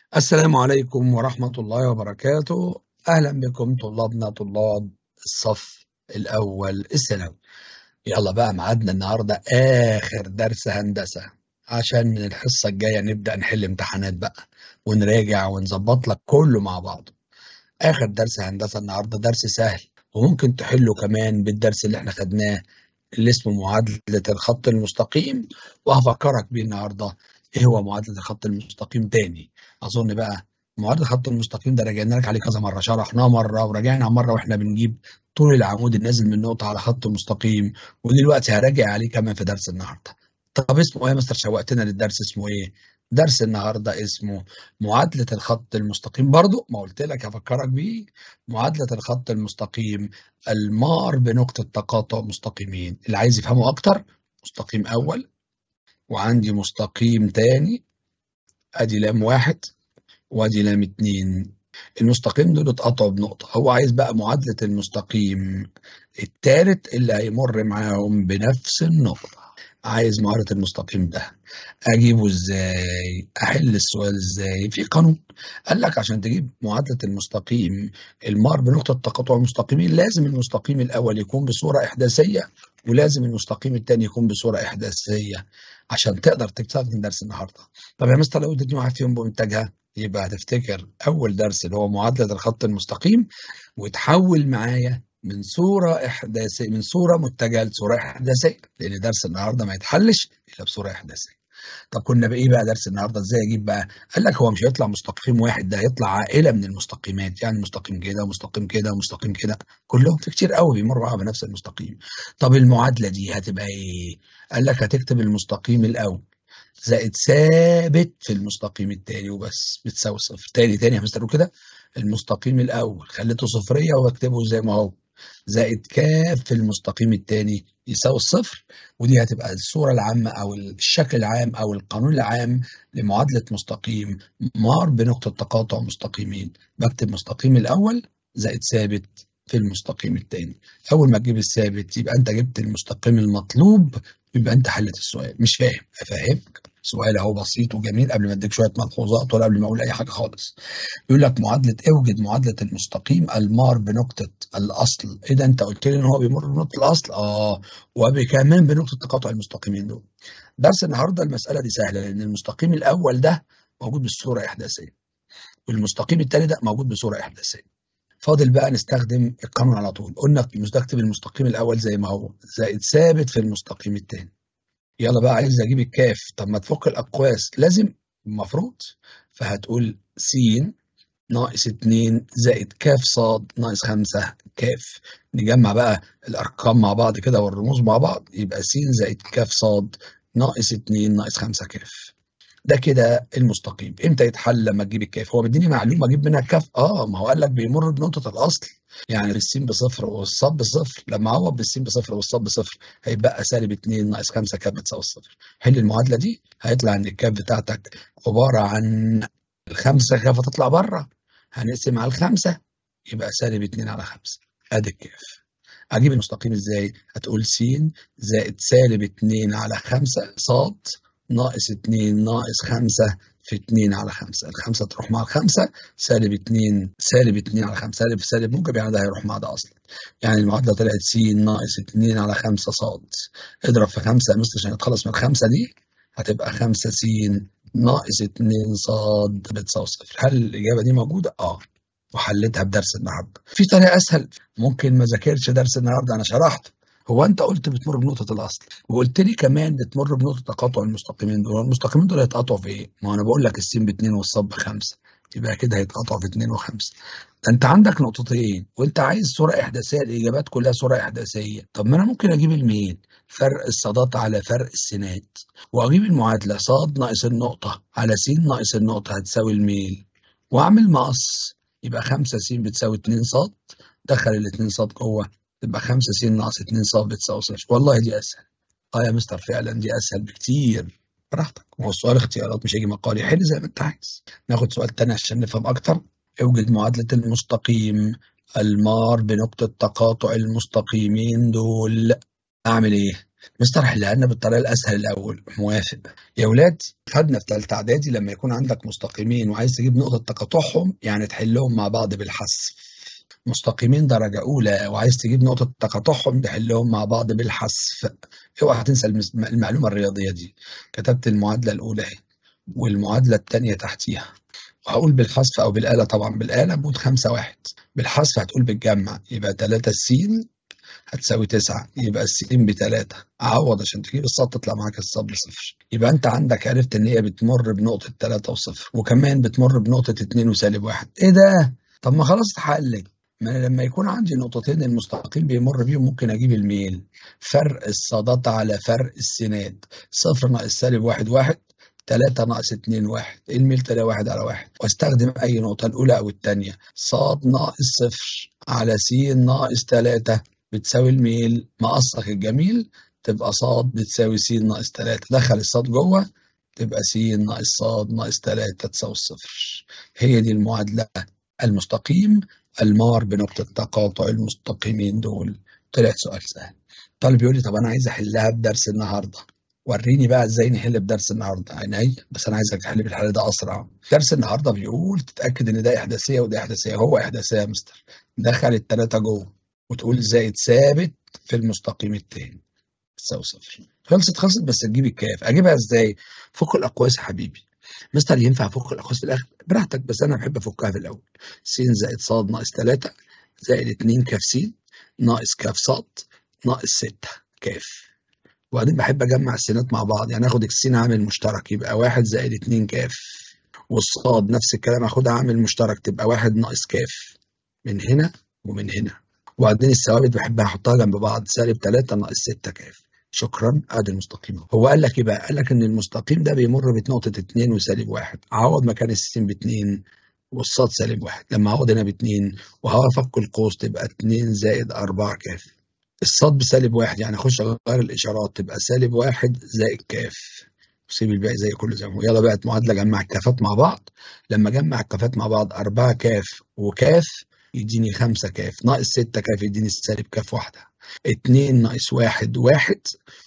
السلام عليكم ورحمة الله وبركاته أهلا بكم طلابنا طلاب الصف الأول الثانوي يلا بقى ميعادنا النهاردة آخر درس هندسة عشان من الحصة الجاية نبدأ نحل امتحانات بقى ونراجع ونظبط لك كله مع بعضه آخر درس هندسة النهاردة درس سهل وممكن تحله كمان بالدرس اللي احنا خدناه اللي اسمه معادلة الخط المستقيم وهفكرك بيه النهاردة ايه هو معادلة الخط المستقيم تاني اظن بقى معادلة الخط المستقيم ده رجعنا لك عليه كذا مرة شرحناه مرة ورجعنا مرة واحنا بنجيب طول العمود النازل من نقطة على خط مستقيم ودلوقتي هراجع عليه كمان في درس النهاردة طب اسمه ايه يا مستر شوقتنا للدرس اسمه ايه درس النهارده اسمه معادلة الخط المستقيم برضو ما قلت لك هفكرك بيه معادلة الخط المستقيم المار بنقطة تقاطع مستقيمين اللي عايز يفهمه اكتر مستقيم اول وعندي مستقيم تاني ادي لام واحد وادي لام اتنين المستقيم دول اتقطعوا بنقطة هو عايز بقى معادلة المستقيم التالت اللي هيمر معاهم بنفس النقطة عايز معادلة المستقيم ده اجيبه ازاي احل السؤال ازاي في قانون قال لك عشان تجيب معادلة المستقيم المار بنقطة تقاطع المستقيمين لازم المستقيم الاول يكون بصورة احداثية ولازم المستقيم الثاني يكون بصورة احداثية عشان تقدر تستخدم درس النهارده طب يا مستر لو اديتني واحد فيهم بمنتجها يبقى هتفتكر اول درس اللي هو معادلة الخط المستقيم وتحول معايا من صورة إحداثية من صورة متجهة لصورة إحداثية لأن درس النهاردة ما يتحلش إلا بصورة إحداثية طب كنا بإيه بقى درس النهاردة إزاي أجيب بقى قال لك هو مش هيطلع مستقيم واحد ده هيطلع عائلة من المستقيمات يعني مستقيم كده ومستقيم كده ومستقيم كده كلهم في كتير قوي بيمروا معاها بنفس المستقيم طب المعادلة دي هتبقى إيه قال لك هتكتب المستقيم الأول زائد ثابت في المستقيم التاني وبس بتساوي صفر تاني تاني يا مستر كده المستقيم الأول خليته صفرية واكتبه زي ما هو زائد كاف في المستقيم الثاني يساوي الصفر ودي هتبقى الصورة العامة أو الشكل العام أو القانون العام لمعادلة مستقيم مار بنقطة تقاطع مستقيمين بكتب مستقيم الأول زائد ثابت في المستقيم الثاني أول ما تجيب الثابت يبقى أنت جبت المستقيم المطلوب يبقى أنت حلت السؤال مش فاهم أفهمك سؤال اهو بسيط وجميل قبل ما اديك شويه ملحوظات ولا قبل ما اقول اي حاجه خالص يقول لك معادله اوجد معادله المستقيم المار بنقطه الاصل ايه ده انت قلت لي ان هو بيمر بنقطه الاصل اه وكمان بنقطه تقاطع المستقيمين دول درس النهارده المساله دي سهله لان المستقيم الاول ده موجود بصوره احداثيه والمستقيم الثاني ده موجود بصوره احداثيه فاضل بقى نستخدم القانون على طول قلنا نستخدم المستقيم الاول زي ما هو زائد ثابت في المستقيم الثاني يلا بقى عايز اجيب الكاف طب ما تفك الاقواس لازم المفروض فهتقول س ناقص 2 زائد كاف صاد ناقص 5 كاف نجمع بقى الارقام مع بعض كده والرموز مع بعض يبقى س زائد كاف صاد ناقص 2 ناقص 5 كاف ده كده المستقيم امتى يتحل لما تجيب الكاف هو مديني معلومه اجيب منها الكاف اه ما هو قال لك بيمر بنقطه الاصل يعني السين بصفر والصاد بصفر لما اعوض بالسين بصفر والصاد بصفر هيبقى سالب 2 ناقص 5 كاف بتساوي الصفر حل المعادله دي هيطلع ان الكاف بتاعتك عباره عن الخمسه كاف هتطلع بره هنقسم على الخمسه يبقى سالب 2 على 5 ادي الكاف اجيب المستقيم ازاي هتقول س زائد سالب 2 على 5 صاد ناقص 2 ناقص 5 في 2 على 5 الخمسة تروح مع الخمسة سالب 2 سالب 2 على 5 سالب سالب موجب يعني ده هيروح مع ده أصلا يعني المعادلة طلعت س ناقص 2 على 5 صاد اضرب في 5 يا مستر عشان نتخلص من الخمسة دي هتبقى 5 س ناقص 2 صاد بتساوي صفر هل الإجابة دي موجودة؟ آه وحليتها بدرس النهارده في طريقة أسهل ممكن ما ذاكرش درس النهارده أنا شرحته هو انت قلت بتمر بنقطه الاصل وقلت لي كمان بتمر بنقطه تقاطع المستقيمين دول المستقيمين دول هيتقاطعوا في ايه ما انا بقول لك السين باتنين والصاد بخمسه يبقى كده هيتقاطعوا في اتنين وخمسه ده انت عندك نقطتين وانت عايز صوره احداثيه الاجابات كلها صوره احداثيه طب ما انا ممكن اجيب المين فرق الصادات على فرق السينات واجيب المعادله صاد ناقص النقطه على س ناقص النقطه هتساوي الميل واعمل مقص يبقى 5 س بتساوي 2 صاد دخل الاثنين صاد جوه تبقى 5 س ناقص 2 ص بتساوي صفر والله دي اسهل اه يا مستر فعلا دي اسهل بكتير براحتك هو السؤال اختيارات مش هيجي مقالي حل زي ما انت عايز ناخد سؤال تاني عشان نفهم اكتر اوجد معادلة المستقيم المار بنقطة تقاطع المستقيمين دول اعمل ايه مستر حلها لنا بالطريقه الاسهل الاول موافق يا ولاد خدنا في ثالثه اعدادي لما يكون عندك مستقيمين وعايز تجيب نقطه تقاطعهم يعني تحلهم مع بعض بالحذف مستقيمين درجة أولى وعايز تجيب نقطة تقاطعهم تحلهم مع بعض بالحذف اوعى تنسى المس- المعلومة الرياضية دي كتبت المعادلة الأولى اهي والمعادلة الثانية تحتيها وهقول بالحذف أو بالآلة طبعا بالآلة بود خمسة واحد بالحذف هتقول بالجمع يبقى تلاتة س هتساوي تسعة يبقى السين بتلاتة عوض عشان تجيب الصاد تطلع معاك الصاد بصفر يبقى انت عندك عرفت ان هي بتمر بنقطة تلاتة وصفر وكمان بتمر بنقطة اتنين وسالب واحد ايه ده؟ طب ما خلاص اتحلت ما أنا لما يكون عندي نقطتين المستقيم بيمر بيهم ممكن اجيب الميل فرق الصادات على فرق السينات صفر ناقص سالب واحد واحد تلاتة ناقص اتنين واحد الميل تلاقي واحد على واحد واستخدم اي نقطة الاولى او التانية صاد ناقص صفر على س ناقص تلاتة بتساوي الميل مقصك الجميل تبقى صاد بتساوي س ناقص تلاتة دخل الصاد جوه تبقى س ناقص صاد ناقص تلاتة تساوي الصفر هي دي المعادلة المستقيم المار بنقطة تقاطع المستقيمين دول طلع سؤال سهل طالب يقول لي طب انا عايز احلها بدرس النهارده وريني بقى ازاي نحل بدرس النهارده عيني بس انا عايزك تحل بالحل ده اسرع درس النهارده بيقول تتاكد ان ده احداثيه وده احداثيه هو احداثيه يا مستر دخل الثلاثه جوه وتقول زائد ثابت في المستقيم التاني تساوي صفر خلصت خلصت بس تجيب الكاف اجيبها ازاي فك الاقواس يا حبيبي مستر ينفع افك الاقواس في الاخر براحتك بس انا بحب افكها في الاول س زائد ص ناقص 3 زائد 2 كاف س ناقص كاف ص ناقص 6 كاف وبعدين بحب اجمع السينات مع بعض يعني اخد السين عامل مشترك يبقى 1 زائد 2 كاف والصاد نفس الكلام اخدها عامل مشترك تبقى 1 ناقص كاف من هنا ومن هنا وبعدين الثوابت بحب احطها جنب بعض سالب 3 ناقص 6 كاف شكرا ادي المستقيم هو قال لك ايه بقى؟ قال لك ان المستقيم ده بيمر بنقطة 2 وسالب 1 عوض مكان السين ب 2 والصاد سالب 1 لما اعوض هنا ب 2 وهفك القوس تبقى 2 زائد 4 كاف الصاد بسالب 1 يعني اخش اغير الاشارات تبقى سالب 1 زائد كاف وسيب الباقي زي كله زي ما هو يلا بقت معادلة جمع الكافات مع بعض لما اجمع الكافات مع بعض 4 كاف وكاف يديني 5 كاف ناقص 6 كاف يديني سالب كاف واحدة 2 ناقص 1 1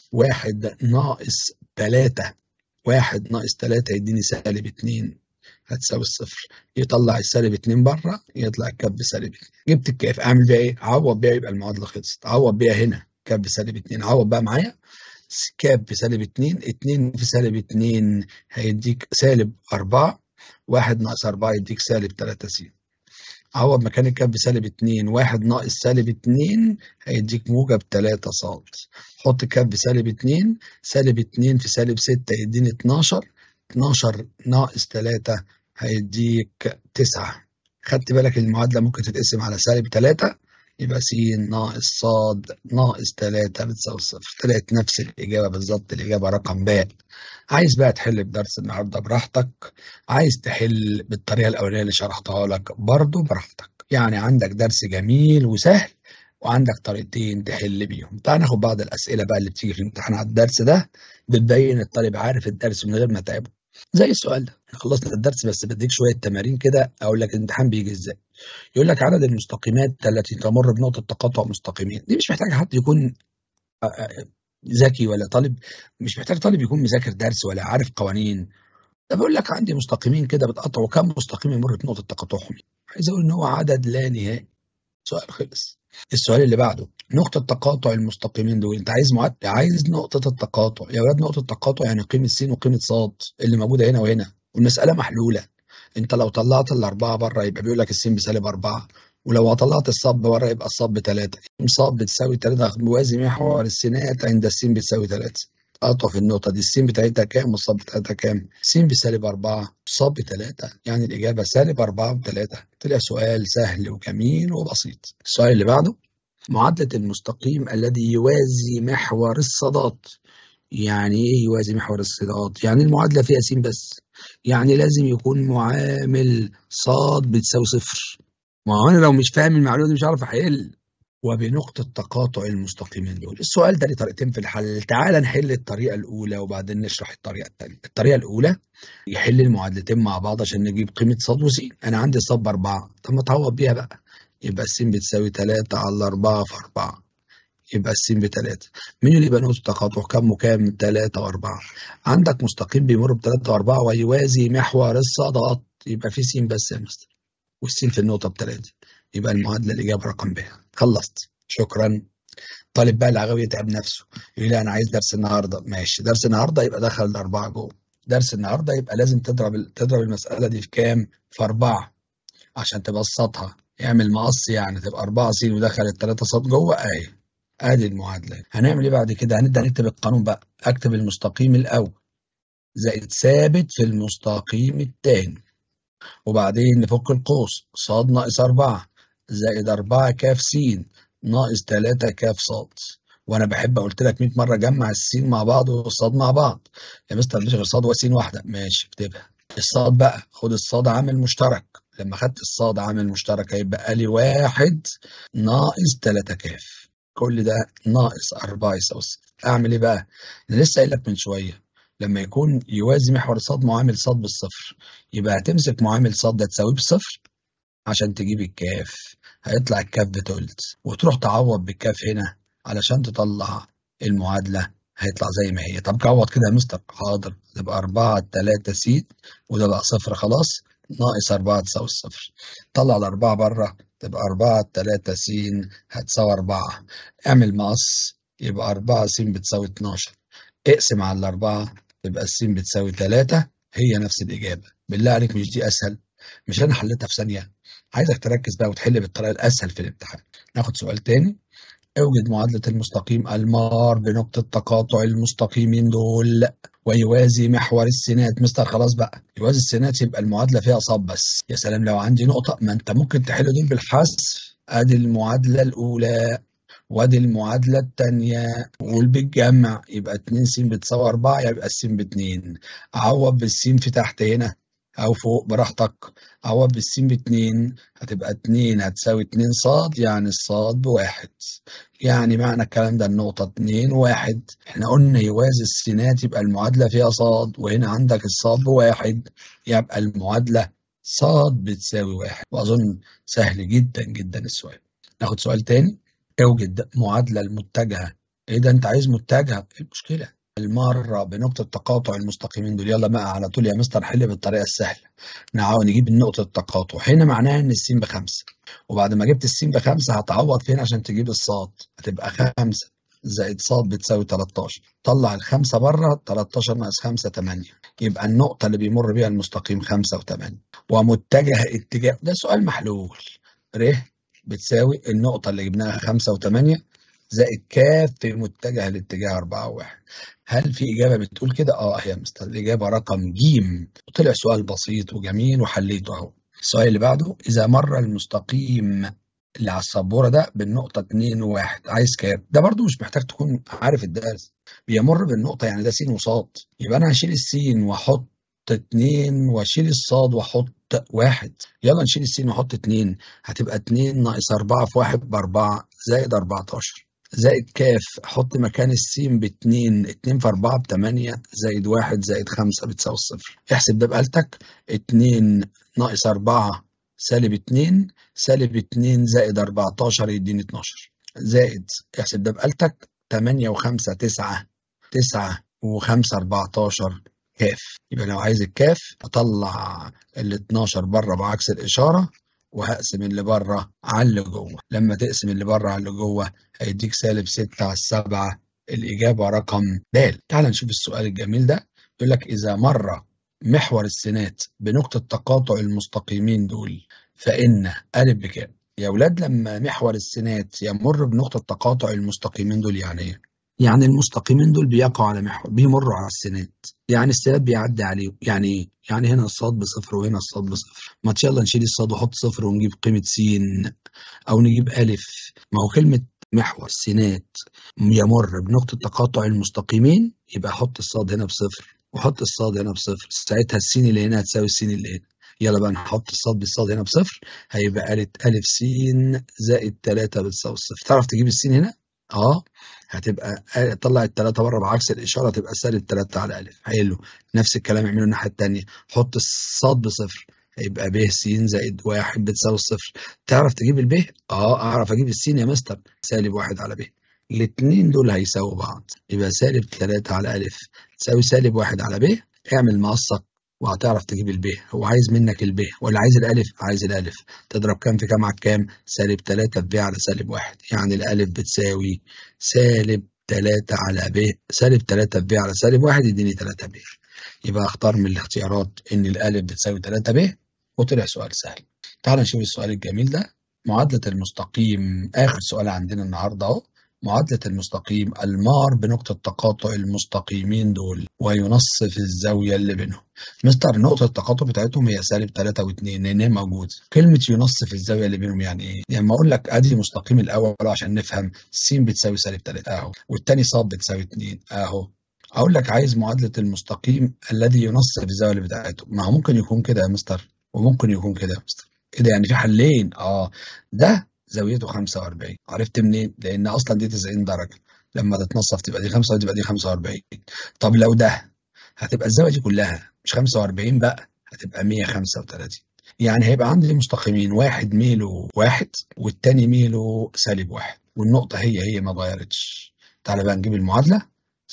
1 ناقص 3 1 ناقص 3 يديني سالب 2 هتساوي الصفر يطلع السالب 2 بره يطلع الكاف بسالب 2 جبت الكاف اعمل بيها ايه؟ عوض بيها يبقى المعادله خلصت عوض بيها هنا كاف بسالب 2 عوض بقى معايا كاف بسالب 2 2 في سالب 2 هيديك سالب 4 1 ناقص 4 يديك سالب 3 س عوض مكان الكاف بسالب 2 1 ناقص سالب 2 هيديك موجب 3 ص حط كاف بسالب 2 سالب 2 في سالب 6 يديني 12 12 ناقص 3 هيديك 9 خدت بالك المعادلة ممكن تتقسم على سالب 3 يبقى س ناقص ص ناقص 3 بتساوي صفر طلعت نفس الإجابة بالظبط الإجابة رقم ب عايز بقى تحل بدرس النهارده براحتك عايز تحل بالطريقة الأولانية اللي شرحتها لك برضه براحتك يعني عندك درس جميل وسهل وعندك طريقتين تحل بيهم تعال ناخد بعض الأسئلة بقى اللي بتيجي في الامتحان على الدرس ده بتبين الطالب عارف الدرس من غير ما تعبه زي السؤال ده خلصنا الدرس بس بديك شوية تمارين كده أقول لك الامتحان بيجي إزاي يقول لك عدد المستقيمات التي تمر بنقطة تقاطع مستقيمين دي مش محتاج حد يكون ذكي ولا طالب مش محتاج طالب يكون مذاكر درس ولا عارف قوانين ده بقول لك عندي مستقيمين كده بتقطعوا كم مستقيم يمر بنقطة تقاطعهم عايز أقول إن هو عدد لا نهائي سؤال خلص السؤال اللي بعده نقطة تقاطع المستقيمين دول انت عايز معد... عايز نقطة التقاطع يا ولاد نقطة التقاطع يعني قيمة س وقيمة ص اللي موجودة هنا وهنا والمسألة محلولة انت لو طلعت الأربعة بره يبقى بيقول لك السين بسالب أربعة ولو طلعت الصاد بره يبقى الصاد بتلاتة صاد بتساوي تلاتة موازي محور السينات عند السين بتساوي تلاتة قطع في النقطة دي السين بتاعتها كام والصاد بتاعتها كام؟ السين بسالب أربعة الصاد بتلاتة يعني الإجابة سالب أربعة وتلاتة طلع سؤال سهل وجميل وبسيط السؤال اللي بعده معادلة المستقيم الذي يوازي محور الصادات يعني ايه يوازي محور الصادات؟ يعني المعادلة فيها س بس يعني لازم يكون معامل صاد بتساوي صفر ما هو انا لو مش فاهم المعلومة دي مش هعرف احل وبنقطة تقاطع المستقيمين دول السؤال ده ليه طريقتين في الحل تعال نحل الطريقة الأولى وبعدين نشرح الطريقة الثانية الطريقة الأولى يحل المعادلتين مع بعض عشان نجيب قيمة ص وس أنا عندي ص بأربعة طب ما تعوض بيها بقى يبقى س بتساوي تلاتة على أربعة في أربعة يبقى السين بتلاتة مين اللي يبقى نقطة تقاطع كم وكام تلاتة وأربعة عندك مستقيم بيمر بتلاتة وأربعة ويوازي محور الصادات يبقى في سين بس يا مستر والسين في النقطة بتلاتة يبقى المعادلة الإجابة رقم ب خلصت شكرا طالب بقى العغاوي يتعب نفسه يقول لي أنا عايز درس النهاردة ماشي درس النهاردة يبقى دخل الأربعة جوه درس النهاردة يبقى لازم تضرب تضرب المسألة دي في كام؟ في أربعة عشان تبسطها اعمل مقص يعني تبقى 4 س ودخل الثلاثة صاد جوه اهي ادي المعادلة هنعمل ايه بعد كده؟ هنبدأ نكتب القانون بقى اكتب المستقيم الأول زائد ثابت في المستقيم الثاني وبعدين نفك القوس صاد ناقص 4 زائد 4 كاف س ناقص 3 كاف صاد وانا بحب قلت لك 100 مره جمع السين مع بعض والصاد مع بعض يا مستر مش غير صاد وسين واحده ماشي اكتبها الصاد بقى خد الصاد عامل مشترك لما خدت الصاد عامل مشترك هيبقى لي واحد ناقص 3 كاف كل ده ناقص 4 يساوي صفر اعمل ايه بقى؟ انا لسه قايل لك من شويه لما يكون يوازي محور صاد معامل صاد بالصفر يبقى هتمسك معامل صاد ده تساويه بصفر عشان تجيب الكاف هيطلع الكاف بتلت وتروح تعوض بالكاف هنا علشان تطلع المعادلة هيطلع زي ما هي طب عوض كده يا مستر حاضر تبقى 4 3 س وده بقى صفر خلاص ناقص 4 تساوي الصفر طلع الأربعة بره تبقى 4 3 س هتساوي 4 اعمل مقص يبقى 4 س بتساوي 12 اقسم على الأربعة تبقى الس بتساوي 3 هي نفس الإجابة بالله عليك مش دي أسهل مش أنا حليتها في ثانية عايزك تركز بقى وتحل بالطريقة الأسهل في الامتحان ناخد سؤال تاني اوجد معادلة المستقيم المار بنقطة تقاطع المستقيمين دول ويوازي محور السينات مستر خلاص بقى يوازي السينات يبقى المعادلة فيها صاد بس يا سلام لو عندي نقطة ما انت ممكن تحل دول بالحذف ادي المعادلة الأولى وادي المعادلة التانية قول بالجمع يبقى 2 س بتساوي 4 يبقى الس ب 2 عوض بالسين في تحت هنا أو فوق براحتك عوض بالسين باتنين هتبقى اتنين هتساوي اتنين صاد يعني الصاد بواحد يعني معنى الكلام ده النقطة اتنين واحد احنا قلنا يوازي السينات يبقى المعادلة فيها صاد وهنا عندك الصاد بواحد يبقى المعادلة صاد بتساوي واحد وأظن سهل جدا جدا السؤال ناخد سؤال تاني اوجد معادلة المتجهة ايه ده انت عايز متجهة ايه المشكلة المارة بنقطة تقاطع المستقيمين دول يلا بقى على طول يا مستر حل بالطريقة السهلة نعاود نجيب نقطة التقاطع هنا معناها ان السين بخمسة وبعد ما جبت السين بخمسة هتعوض فين عشان تجيب الصاد هتبقى خمسة زائد صاد بتساوي 13 طلع الخمسة بره 13 ناقص 5 8 يبقى النقطة اللي بيمر بيها المستقيم 5 و8 ومتجه اتجاه ده سؤال محلول ر بتساوي النقطة اللي جبناها 5 و8 زائد كاف في متجه الاتجاه 4 و1 هل في إجابة بتقول كده؟ آه يا مستر الإجابة رقم ج طلع سؤال بسيط وجميل وحليته أهو السؤال اللي بعده إذا مر المستقيم اللي على السبورة ده بالنقطة 2 و1 عايز كام؟ ده برضو مش محتاج تكون عارف الدرس بيمر بالنقطة يعني ده س وصاد يبقى أنا هشيل السين وأحط 2 وأشيل الصاد وأحط واحد يلا نشيل السين وأحط 2 هتبقى 2 ناقص 4 في 1 ب 4 زائد 14 زائد كاف حط مكان السين باتنين اتنين في أربعة بتمانية زائد واحد زائد خمسة بتساوي الصفر احسب ده بآلتك اتنين ناقص أربعة سالب اتنين سالب اتنين زائد أربعتاشر يديني اتناشر زائد احسب ده بآلتك تمانية وخمسة تسعة تسعة وخمسة أربعتاشر كاف يبقى لو عايز الكاف أطلع ال 12 بره بعكس الإشارة وهقسم اللي بره على اللي جوه لما تقسم اللي بره على اللي جوه هيديك سالب 6 على 7 الإجابة رقم د تعال نشوف السؤال الجميل ده يقول لك إذا مر محور السينات بنقطة تقاطع المستقيمين دول فإن أ بكام؟ يا أولاد لما محور السينات يمر بنقطة تقاطع المستقيمين دول يعني إيه؟ يعني المستقيمين دول بيقعوا على محور بيمروا على السينات يعني السينات بيعدي عليه يعني ايه يعني هنا الصاد بصفر وهنا الصاد بصفر ما يلا نشيل الصاد وحط صفر ونجيب قيمة س او نجيب ألف ما هو كلمة محور السينات يمر بنقطة تقاطع المستقيمين يبقى حط الصاد هنا بصفر وحط الصاد هنا بصفر ساعتها السين اللي هنا هتساوي السين اللي هنا يلا بقى نحط الصاد بالصاد هنا بصفر هيبقى قالت ألف س زائد 3 بتساوي الصفر تعرف تجيب السين هنا؟ اه هتبقى طلع التلاتة بره بعكس الإشارة تبقى سالب تلاتة على ألف حلو نفس الكلام اعمله الناحية التانية حط الصاد بصفر هيبقى ب س زائد واحد بتساوي الصفر تعرف تجيب الب؟ اه اعرف اجيب السين يا مستر سالب واحد على ب الاتنين دول هيساووا بعض يبقى سالب تلاتة على ألف تساوي سالب واحد على ب اعمل مقصك وهتعرف تجيب الب هو عايز منك الب ولا عايز الألف عايز الألف تضرب كام في كام على كام سالب تلاتة في ب على سالب واحد يعني الألف بتساوي سالب تلاتة على ب سالب تلاتة في ب على سالب واحد يديني تلاتة ب يبقى اختار من الاختيارات إن الألف بتساوي تلاتة ب وطلع سؤال سهل تعال نشوف السؤال الجميل ده معادلة المستقيم آخر سؤال عندنا النهاردة أهو معادلة المستقيم المار بنقطة تقاطع المستقيمين دول وينصف الزاوية اللي بينهم مستر نقطة التقاطع بتاعتهم هي سالب 3 و2 لأن هي موجودة كلمة ينصف الزاوية اللي بينهم يعني إيه؟ يعني ما أقول لك أدي مستقيم الأول عشان نفهم س بتساوي سالب 3 أهو والتاني ص بتساوي 2 أهو أقول لك عايز معادلة المستقيم الذي ينصف الزاوية اللي بتاعته ما هو ممكن يكون كده يا مستر وممكن يكون كده يا مستر كده يعني في حلين اه ده زاويته 45 عرفت منين؟ لأن أصلا دي 90 درجة لما تتنصف تبقى دي 5 وتبقى دي 45 طب لو ده هتبقى الزاوية دي كلها مش 45 بقى هتبقى 135 يعني هيبقى عندي مستقيمين واحد ميله واحد والتاني ميله سالب واحد والنقطة هي هي ما اتغيرتش تعالى بقى نجيب المعادلة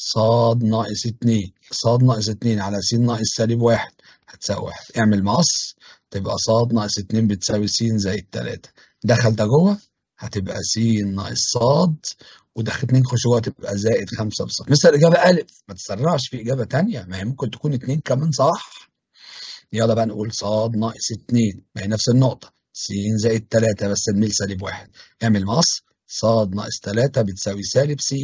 صاد ناقص اتنين صاد ناقص اتنين على س ناقص سالب واحد هتساوي واحد اعمل مقص تبقى صاد ناقص اتنين بتساوي س زائد تلاتة دخل ده جوه هتبقى س ناقص صاد ودخل اتنين خش جوه تبقى زائد خمسة بصاد مثل الإجابة ألف ما تسرعش في إجابة تانية ما هي ممكن تكون اتنين كمان صح يلا بقى نقول صاد ناقص اتنين ما هي نفس النقطة س زائد تلاتة بس الميل سالب واحد اعمل مقص صاد ناقص تلاتة بتساوي سالب س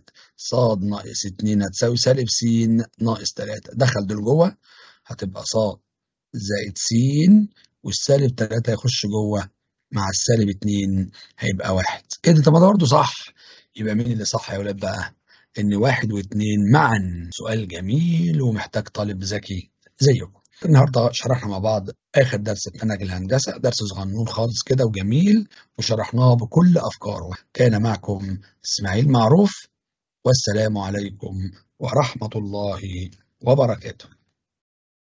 صاد ناقص اتنين هتساوي سالب س ناقص تلاتة دخل دول جوه هتبقى صاد زائد س والسالب تلاتة يخش جوه مع السالب اتنين هيبقى واحد ايه ده طب ما ده برضه صح يبقى مين اللي صح يا ولاد بقى ان واحد واتنين معا سؤال جميل ومحتاج طالب ذكي زيكم النهارده شرحنا مع بعض اخر درس في منهج الهندسه درس صغنون خالص كده وجميل وشرحناه بكل افكاره كان معكم اسماعيل معروف والسلام عليكم ورحمه الله وبركاته